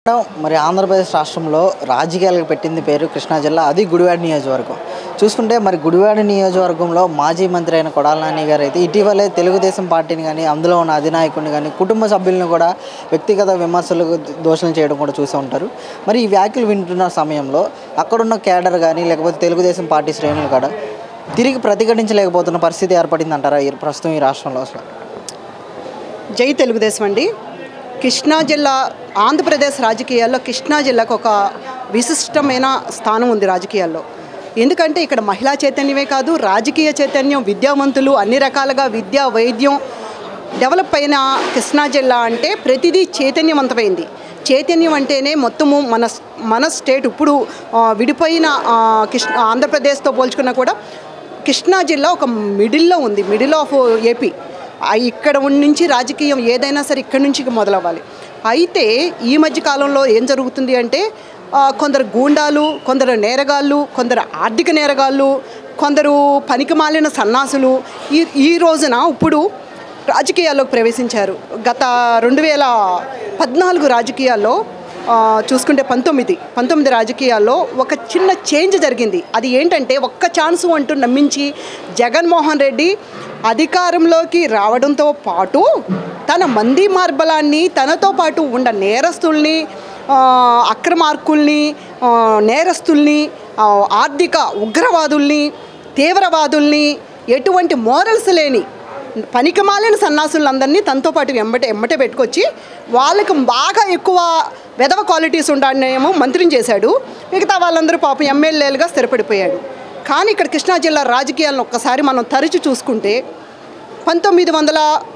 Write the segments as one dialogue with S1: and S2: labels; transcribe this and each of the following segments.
S1: madam, మరి ఆంధ్రప్రదేశ్ రాష్ట్రంలో రాజకీయాలకు పెట్టింది పేరు కృష్ణా జిల్లా అది గుడివాడ నియోజకవర్గం చూసుకుంటే మరి గుడివాడ నియోజకవర్గంలో మాజీ మంత్రి అయిన కొడాల నాని గారు అయితే ఇటీవలే తెలుగుదేశం పార్టీని కానీ అందులో ఉన్న అధినాయకుడిని కానీ కుటుంబ సభ్యులను కూడా వ్యక్తిగత విమర్శలు దోషణలు చేయడం కూడా చూసే ఉంటారు మరి ఈ వ్యాఖ్యలు వింటున్న సమయంలో అక్కడున్న కేడర్ కానీ లేకపోతే తెలుగుదేశం పార్టీ శ్రేణులు కూడా తిరిగి ప్రతిఘటించలేకపోతున్న పరిస్థితి ఏర్పడింది అంటారా ఈ ప్రస్తుతం ఈ రాష్ట్రంలో అసలు
S2: జై తెలుగుదేశం అండి కృష్ణా జిల్లా ఆంధ్రప్రదేశ్ రాజకీయాల్లో కృష్ణా జిల్లాకు ఒక విశిష్టమైన స్థానం ఉంది రాజకీయాల్లో ఎందుకంటే ఇక్కడ మహిళా చైతన్యమే కాదు రాజకీయ చైతన్యం విద్యావంతులు అన్ని రకాలుగా విద్య వైద్యం డెవలప్ అయిన కృష్ణా జిల్లా అంటే ప్రతిదీ చైతన్యవంతమైంది చైతన్యం అంటేనే మొత్తము మన మన స్టేట్ ఇప్పుడు ఆ, విడిపోయిన ఆ, కృష్ణ ఆంధ్రప్రదేశ్తో పోల్చుకున్నా కూడా కృష్ణా జిల్లా ఒక మిడిల్లో ఉంది మిడిల్ ఆఫ్ ఏపీ ఆ ఇక్కడ ఉన్న నుంచి రాజకీయం ఏదైనా సరే ఇక్కడి నుంచి మొదలవ్వాలి అయితే ఈ మధ్య కాలంలో ఏం జరుగుతుంది అంటే ఆ, కొందరు గూండాలు కొందరు నేరగాళ్ళు కొందరు ఆర్థిక నేరగాళ్ళు కొందరు పనికిమాలిన సన్నాసులు ఈ ఈ రోజున ఇప్పుడు రాజకీయాల్లోకి ప్రవేశించారు గత రెండు వేల పద్నాలుగు రాజకీయాల్లో ఆ, చూసుకుంటే పంతొమ్మిది పంతొమ్మిది రాజకీయాల్లో ఒక చిన్న చేంజ్ జరిగింది అది ఏంటంటే ఒక్క ఛాన్సు అంటూ నమ్మించి జగన్మోహన్ రెడ్డి అధికారంలోకి రావడంతో పాటు తన మంది మార్బలాన్ని తనతో పాటు ఉన్న నేరస్తుల్ని ఆ, అక్రమార్కుల్ని ఆ, నేరస్తుల్ని ఆ, ఆర్థిక ఉగ్రవాదుల్ని తీవ్రవాదుల్ని ఎటువంటి మోరల్స్ లేని పనికిమాలిన సన్నాసులందరినీ తనతో పాటు వెంబటే వెంబటే పెట్టుకొచ్చి వాళ్ళకి బాగా ఎక్కువ వెధవ క్వాలిటీస్ ఉండాలనేమో మంత్రిని చేశాడు మిగతా వాళ్ళందరూ పాపం ఎమ్మెల్యేలుగా స్థిరపడిపోయాడు కానీ ఇక్కడ కృష్ణా జిల్లా రాజకీయాలను ఒక్కసారి మనం తరచి చూసుకుంటే పంతొమ్మిది వందల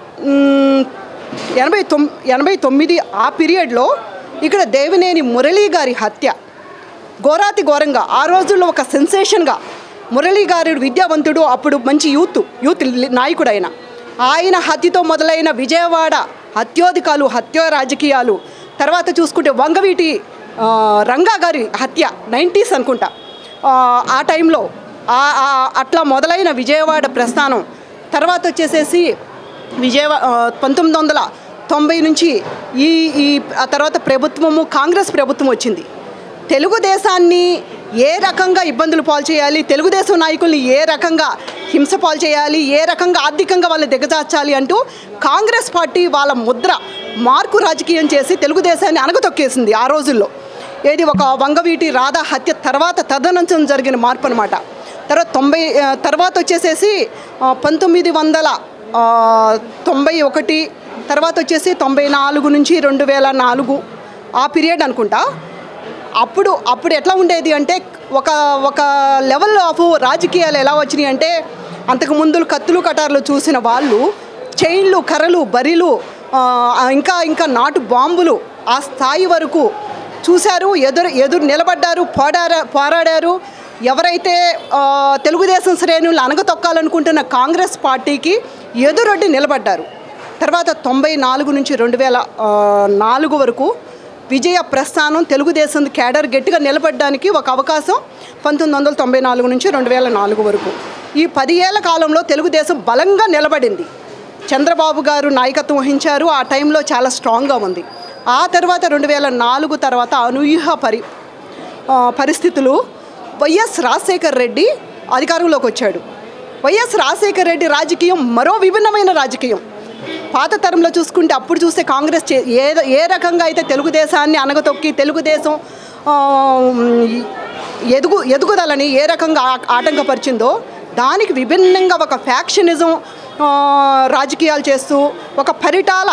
S2: మ్, ఎనభై తొమ్ ఎనభై తొమ్మిది ఆ పీరియడ్లో ఇక్కడ దేవినేని మురళీ గారి హత్య ఘోరాతి ఘోరంగా ఆ రోజుల్లో ఒక సెన్సేషన్గా మురళీ గారు విద్యావంతుడు అప్పుడు మంచి యూత్ యూత్ లి- నాయకుడు ఆయన ఆయన హత్యతో మొదలైన విజయవాడ హత్యోధికాలు హత్య రాజకీయాలు తర్వాత చూసుకుంటే వంగవీటి ఆ, రంగా గారి హత్య నైంటీస్ అనుకుంటా ఆ, ఆ టైంలో ఆ- ఆ- అట్లా మొదలైన విజయవాడ ప్రస్థానం తర్వాత వచ్చేసేసి విజయవాడ పంతొమ్మిది వందల తొంభై నుంచి ఈ ఈ ఆ తర్వాత ప్రభుత్వము కాంగ్రెస్ ప్రభుత్వం వచ్చింది తెలుగుదేశాన్ని ఏ రకంగా ఇబ్బందులు పాలు చేయాలి తెలుగుదేశం నాయకుల్ని ఏ రకంగా హింస పాలు చేయాలి ఏ రకంగా ఆర్థికంగా వాళ్ళని దిగజార్చాలి అంటూ కాంగ్రెస్ పార్టీ వాళ్ళ ముద్ర మార్కు రాజకీయం చేసి తెలుగుదేశాన్ని అనగతొక్కేసింది ఆ రోజుల్లో ఏది ఒక వంగవీటి రాధా హత్య తర్వాత తదనంతరం జరిగిన మార్పు అనమాట తర్వాత తొంభై ఆ, తర్వాత వచ్చేసేసి ఆ, పంతొమ్మిది వందల ఆ, తొంభై ఒకటి తర్వాత వచ్చేసి తొంభై నాలుగు నుంచి రెండు వేల నాలుగు ఆ పీరియడ్ అనుకుంటా అప్పుడు అప్పుడు ఎట్లా ఉండేది అంటే ఒక ఒక లెవెల్ ఆఫ్ రాజకీయాలు ఎలా వచ్చినాయి అంటే అంతకు ముందు కత్తులు కటార్లు చూసిన వాళ్ళు చైన్లు కర్రలు బరిలు ఆ, ఇంకా ఇంకా నాటు బాంబులు ఆ స్థాయి వరకు చూశారు ఎదురు ఎదురు నిలబడ్డారు పోడారా పోరాడారు ఎవరైతే ఆ, తెలుగుదేశం శ్రేణులు అనగతొక్కాలనుకుంటున్న కాంగ్రెస్ పార్టీకి ఎదురొడ్డి నిలబడ్డారు తర్వాత తొంభై నాలుగు నుంచి రెండు వేల ఆ, నాలుగు వరకు విజయ ప్రస్థానం తెలుగుదేశం కేడర్ గట్టిగా నిలబడడానికి ఒక అవకాశం పంతొమ్మిది వందల తొంభై నాలుగు నుంచి రెండు వేల నాలుగు వరకు ఈ పది ఏళ్ల కాలంలో తెలుగుదేశం బలంగా నిలబడింది చంద్రబాబు గారు నాయకత్వం వహించారు ఆ టైంలో చాలా స్ట్రాంగ్గా ఉంది ఆ తర్వాత రెండు వేల నాలుగు తర్వాత అనూహ్య పరి ఆ, పరిస్థితులు వైఎస్ రాజశేఖర్ రెడ్డి అధికారంలోకి వచ్చాడు వైఎస్ రాజశేఖర్ రెడ్డి రాజకీయం మరో విభిన్నమైన రాజకీయం పాత తరంలో చూసుకుంటే అప్పుడు చూస్తే కాంగ్రెస్ చే- ఏ ఏ రకంగా అయితే తెలుగుదేశాన్ని అనగతొక్కి తెలుగుదేశం ఆ, ఎదుగు ఎదుగుదలని ఏ రకంగా ఆ- ఆటంకపరిచిందో దానికి విభిన్నంగా ఒక ఫ్యాక్షనిజం ఆ, రాజకీయాలు చేస్తూ ఒక పరిటాల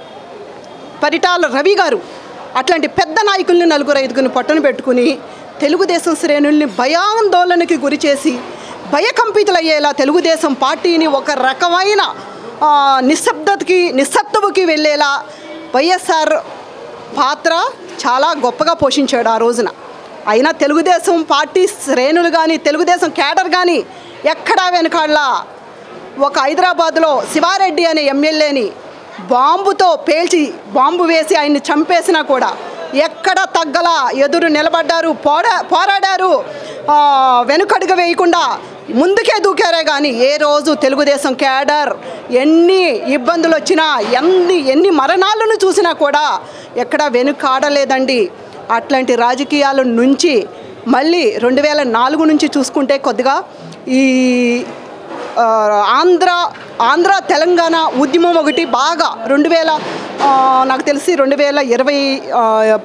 S2: పరిటాల రవి గారు అట్లాంటి పెద్ద నాయకుల్ని నలుగురు ఐదుగురిని పట్టున పెట్టుకుని తెలుగుదేశం శ్రేణుల్ని భయాందోళనకి గురి చేసి భయకంపితులయ్యేలా తెలుగుదేశం పార్టీని ఒక రకమైన ఆ, నిశ్శబ్దతకి నిస్సత్తువుకి వెళ్ళేలా వైఎస్ఆర్ పాత్ర చాలా గొప్పగా పోషించాడు ఆ రోజున అయినా తెలుగుదేశం పార్టీ శ్రేణులు కానీ తెలుగుదేశం కేడర్ కానీ ఎక్కడా వెనకాడలా ఒక హైదరాబాద్లో శివారెడ్డి అనే ఎమ్మెల్యేని బాంబుతో పేల్చి బాంబు వేసి ఆయన్ని చంపేసినా కూడా ఎక్కడ తగ్గల ఎదురు నిలబడ్డారు పోరా పోరాడారు ఆ, వెనుకడుగు వేయకుండా ముందుకే దూకారే కానీ ఏ రోజు తెలుగుదేశం క్యాడర్ ఎన్ని ఇబ్బందులు వచ్చినా ఎన్ని ఎన్ని మరణాలను చూసినా కూడా ఎక్కడ వెనుకాడలేదండి అట్లాంటి రాజకీయాల నుంచి మళ్ళీ రెండు వేల నాలుగు నుంచి చూసుకుంటే కొద్దిగా ఈ ఆ, ఆంధ్ర ఆంధ్ర తెలంగాణ ఉద్యమం ఒకటి బాగా రెండు వేల ఆ, నాకు తెలిసి రెండు వేల ఇరవై ఆ,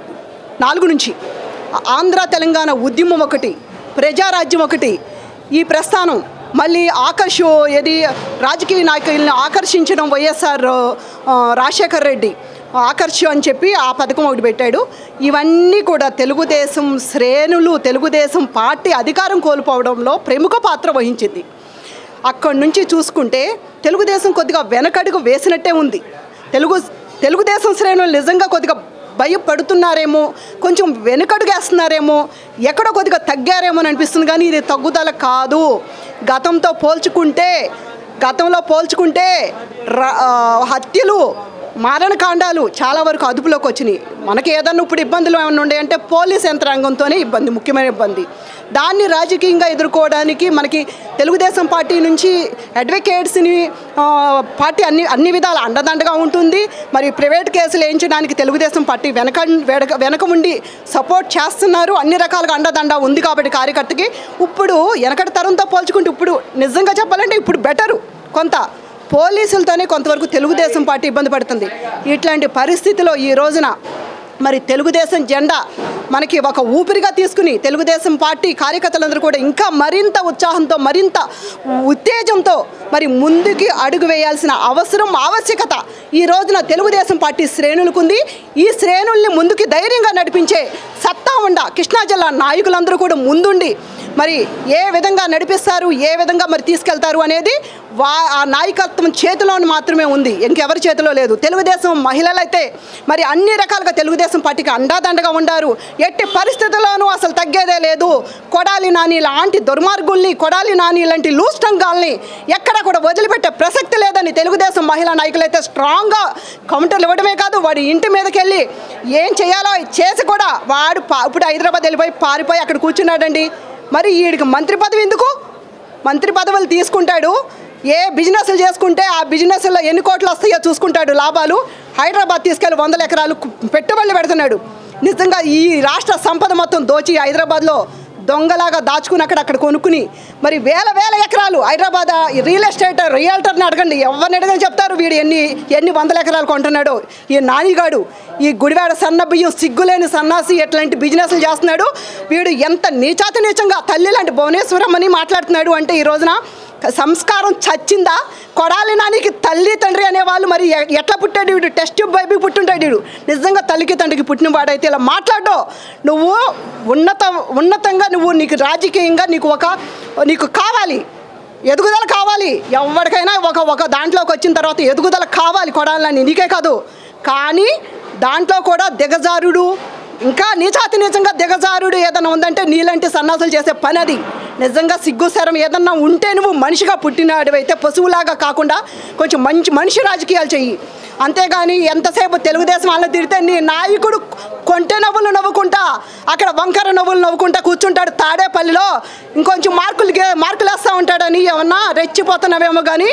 S2: నాలుగు నుంచి ఆంధ్ర తెలంగాణ ఉద్యమం ఒకటి ప్రజారాజ్యం ఒకటి ఈ ప్రస్థానం మళ్ళీ ఆకర్ష ఏది రాజకీయ నాయకుల్ని ఆకర్షించడం వైఎస్ఆర్ ఆ, రాజశేఖర్ రెడ్డి ఆకర్ష అని చెప్పి ఆ పథకం ఒకటి పెట్టాడు ఇవన్నీ కూడా తెలుగుదేశం శ్రేణులు తెలుగుదేశం పార్టీ అధికారం కోల్పోవడంలో ప్రముఖ పాత్ర వహించింది అక్కడి నుంచి చూసుకుంటే తెలుగుదేశం కొద్దిగా వెనకడుగు వేసినట్టే ఉంది తెలుగు తెలుగుదేశం శ్రేణులు నిజంగా కొద్దిగా భయపడుతున్నారేమో కొంచెం వెనుకడుగేస్తున్నారేమో ఎక్కడో కొద్దిగా తగ్గారేమో అని అనిపిస్తుంది కానీ ఇది తగ్గుదల కాదు గతంతో పోల్చుకుంటే గతంలో పోల్చుకుంటే ర- ఆ, హత్యలు మారణకాండాలు చాలా వరకు అదుపులోకి వచ్చినాయి మనకి ఏదన్నా ఇప్పుడు ఇబ్బందులు ఏమైనా ఉండే అంటే పోలీస్ యంత్రాంగంతోనే ఇబ్బంది ముఖ్యమైన ఇబ్బంది దాన్ని రాజకీయంగా ఎదుర్కోవడానికి మనకి తెలుగుదేశం పార్టీ నుంచి అడ్వకేట్స్ని ఆ, పార్టీ అన్ని అన్ని విధాల అండదండగా ఉంటుంది మరి ప్రైవేట్ కేసులు వేయించడానికి తెలుగుదేశం పార్టీ వెనక వెనక వెనక ఉండి సపోర్ట్ చేస్తున్నారు అన్ని రకాలుగా అండదండ ఉంది కాబట్టి కార్యకర్తకి ఇప్పుడు వెనకటి తరంతో పోల్చుకుంటే ఇప్పుడు నిజంగా చెప్పాలంటే ఇప్పుడు బెటరు కొంత పోలీసులతోనే కొంతవరకు తెలుగుదేశం పార్టీ ఇబ్బంది పడుతుంది ఇట్లాంటి పరిస్థితిలో ఈ రోజున మరి తెలుగుదేశం జెండా మనకి ఒక ఊపిరిగా తీసుకుని తెలుగుదేశం పార్టీ కార్యకర్తలందరూ కూడా ఇంకా మరింత ఉత్సాహంతో మరింత ఉత్తేజంతో మరి ముందుకి అడుగు వేయాల్సిన అవసరం ఆవశ్యకత ఈ రోజున తెలుగుదేశం పార్టీ శ్రేణులకుంది ఈ శ్రేణుల్ని ముందుకి ధైర్యంగా నడిపించే సత్తా ఉండ కృష్ణా జిల్లా నాయకులందరూ కూడా ముందుండి మరి ఏ విధంగా నడిపిస్తారు ఏ విధంగా మరి తీసుకెళ్తారు అనేది వా ఆ నాయకత్వం చేతిలో మాత్రమే ఉంది ఇంకెవరి చేతిలో లేదు తెలుగుదేశం మహిళలైతే మరి అన్ని రకాలుగా తెలుగుదేశం పార్టీకి అండాదండగా ఉండారు ఎట్టి పరిస్థితుల్లోనూ అసలు తగ్గేదే లేదు కొడాలి నాని లాంటి దుర్మార్గుల్ని కొడాలి నాని లాంటి లూస్ టంగాల్ని ఎక్కడ కూడా వదిలిపెట్టే ప్రసక్తి లేదని తెలుగుదేశం మహిళా నాయకులైతే స్ట్రాంగ్గా కౌంటర్లు ఇవ్వడమే కాదు వాడి ఇంటి మీదకి వెళ్ళి ఏం చేయాలో చేసి కూడా వాడు పా- ఇప్పుడు హైదరాబాద్ వెళ్ళిపోయి పారిపోయి అక్కడ కూర్చున్నాడండి మరి వీడికి మంత్రి పదవి ఎందుకు మంత్రి పదవులు తీసుకుంటాడు ఏ బిజినెస్లు చేసుకుంటే ఆ బిజినెస్లో ఎన్ని కోట్లు వస్తాయో చూసుకుంటాడు లాభాలు హైదరాబాద్ తీసుకెళ్ళి వందల ఎకరాలు కు- పెట్టుబడులు పెడుతున్నాడు నిజంగా ఈ రాష్ట్ర సంపద మొత్తం దోచి హైదరాబాద్లో దొంగలాగా దాచుకుని అక్కడ అక్కడ కొనుక్కుని మరి వేల వేల ఎకరాలు హైదరాబాద్ ఆ రియల్ ఎస్టేట్ రియల్టర్ని అడగండి ఎవరిని అడగని చెప్తారు వీడు ఎన్ని ఎన్ని వందల ఎకరాలు కొంటున్నాడో ఈ నానిగాడు ఈ గుడివాడ సన్న బియ్యం సిగ్గులేని సన్నాసి ఎట్లాంటి బిజినెస్లు చేస్తున్నాడు వీడు ఎంత నీచాతి నీచంగా తల్లి లాంటి భువనేశ్వరమ్మని మాట్లాడుతున్నాడు అంటే ఈ రోజున సంస్కారం చచ్చిందా కొడాలి నానికి తల్లి తండ్రి అనేవాళ్ళు మరి ఎ- ఎట్లా పుట్టాడు వీడు టెస్ట్ బైబీ పుట్టుంటాడు వీడు నిజంగా తల్లికి తండ్రికి పుట్టిన వాడైతే ఇలా మాట్లాడో నువ్వు ఉన్నత ఉన్నతంగా నువ్వు నీకు రాజకీయంగా నీకు ఒక నీకు కావాలి ఎదుగుదల కావాలి ఎవరికైనా ఒక ఒక దాంట్లోకి వచ్చిన తర్వాత ఎదుగుదల కావాలి కొడాలని నీకే కాదు కానీ దాంట్లో కూడా దిగజారుడు ఇంకా నీచాతి నిజంగా దిగజారుడు ఏదైనా ఉందంటే నీలాంటి సన్నాసులు చేసే పని అది నిజంగా సిగ్గు శరం ఏదన్నా ఉంటే నువ్వు మనిషిగా పుట్టినాడివైతే పశువులాగా కాకుండా కొంచెం మంచి మనిషి రాజకీయాలు చెయ్యి అంతేగాని ఎంతసేపు తెలుగుదేశం వాళ్ళని తిడితే నీ నాయకుడు కొంటె నవ్వులు నవ్వుకుంటా అక్కడ వంకర నవ్వులు నవ్వుకుంటా కూర్చుంటాడు తాడేపల్లిలో ఇంకొంచెం మార్కులు గే- మార్కులు వేస్తూ ఉంటాడని ఏమన్నా రెచ్చిపోతున్నావేమో కానీ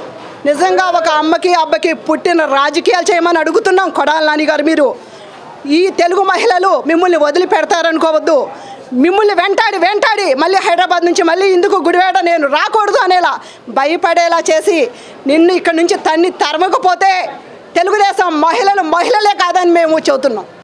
S2: నిజంగా ఒక అమ్మకి అబ్బకి పుట్టిన రాజకీయాలు చేయమని అడుగుతున్నాం కొడాలి నాని గారు మీరు ఈ తెలుగు మహిళలు మిమ్మల్ని వదిలిపెడతారనుకోవద్దు మిమ్మల్ని వెంటాడి వెంటాడి మళ్ళీ హైదరాబాద్ నుంచి మళ్ళీ ఇందుకు గుడివాడ నేను రాకూడదు అనేలా భయపడేలా చేసి నిన్ను ఇక్కడ నుంచి తన్ని తరమకపోతే తెలుగుదేశం మహిళలు మహిళలే కాదని మేము చెబుతున్నాం